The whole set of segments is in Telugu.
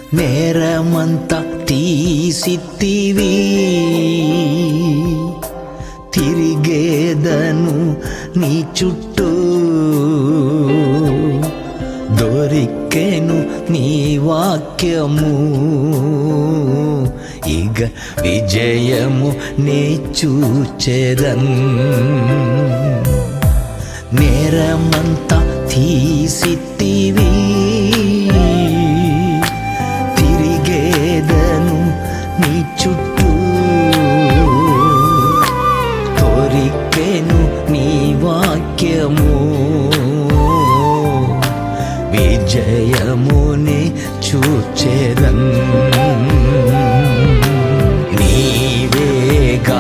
నేరమంతా తీసిత్తివి తిరిగేదను నీ చుట్టూ దొరికెను నీ వాక్యము ఇక విజయము నే చూచెదన్ నేరమంతా తీసిత్తివి తిరిగేదను నీ చుట్టూ కోరికెను నీ వాక్యము విజయముని చూచెదన్ నీవేగా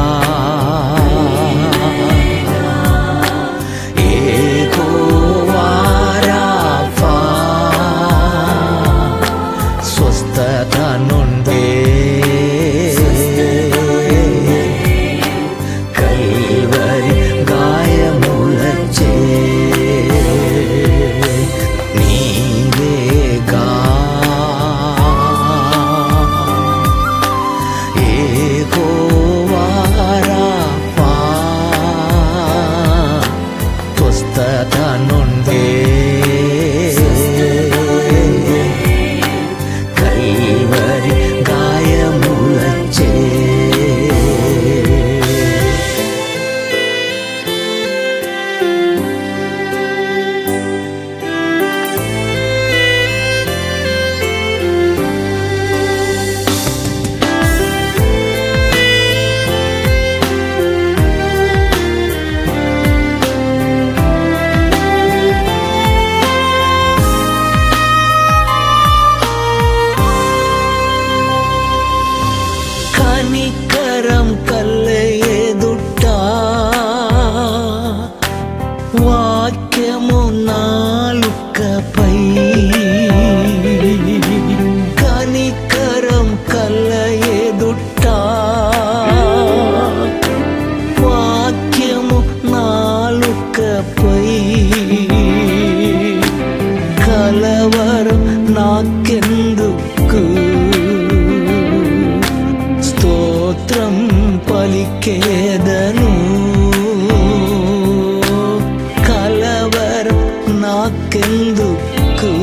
ఏకోవారాఫా స్వస్థత నుండే కల్వరి గాయములచే నీవేగా ఏకోవారాఫా స్వస్థత నుండే కల్వరి గాయములచే కనికరం కల్లెదుట వాక్యము నాలుకపై కనికరం కల్లెదుట వాక్యము నాలుకపై కలవరం నాకెందుకు స్తోత్రం పలికేదను కలవరం నాకెందుకు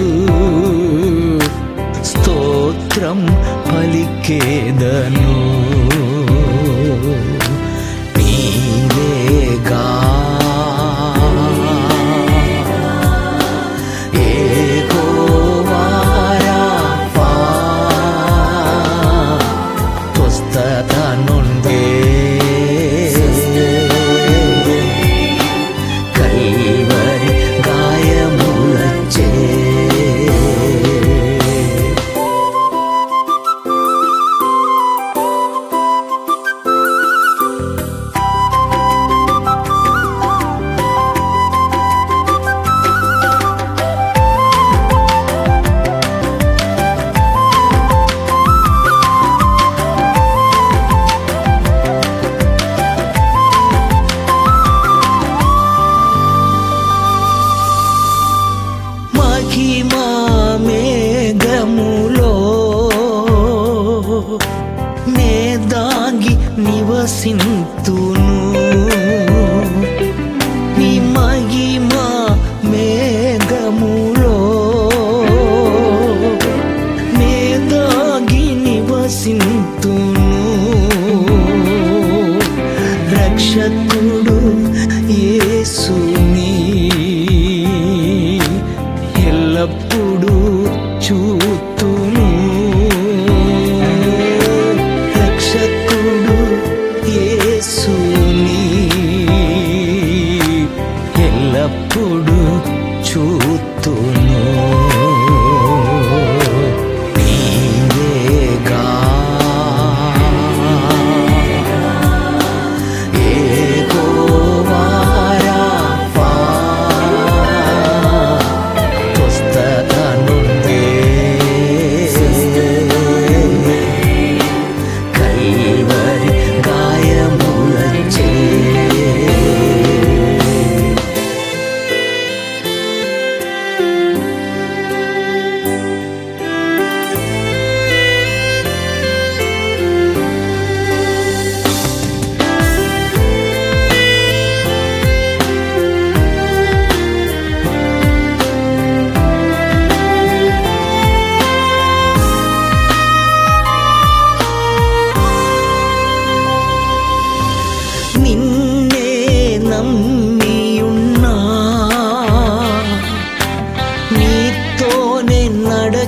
స్తోత్రం పలికేదను నీవేగా ఏకోవారాఫా స్వస్థత నుండే కల్వరి గాయములచే మహిమా మేఘములో నే దాగి నివసింతును నీ మహిమా మేఘములో నే దాగి నివసింతును రక్షకుడు యేసుని ఎల్లప్పుడూ చూతును రక్షకుడు యేసు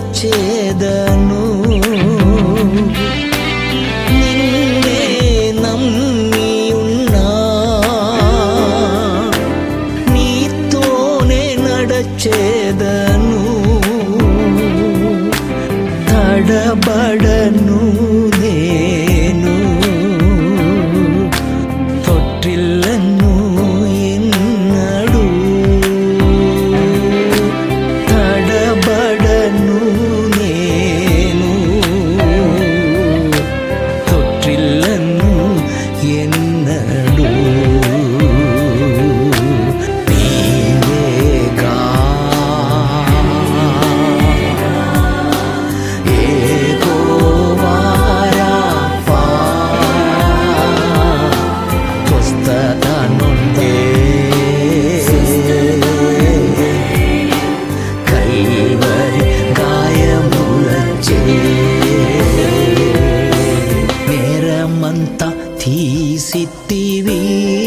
నడచేదను నిన్నే నమ్మి ఉన్నా నీతోనే నడచేదను తడబడను నేను తొట్టిల్లను ఎన్నడు తడబడను నేను తొట్టిల్లను ఎన్నడు నీవేగా ఏకోవారాఫా స్వస్థతనుందే కల్వరి గాయములచే నేరమంతా తీసిత్తివి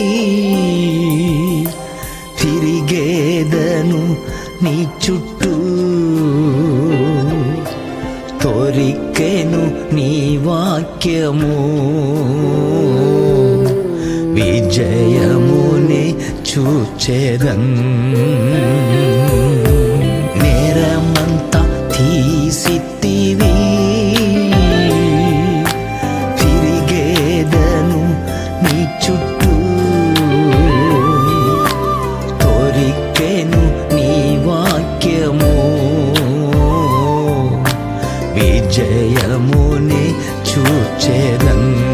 తిరిగేదను నీ చుట్టూ తొరికెను నీ వాక్యము విజయముని చూచేదన్ నేరమంతా తీసిత్తివి తిరిగేదను నీ చుట్టూ తొరికెను నీ వాక్యము విజయముని చూచేదన్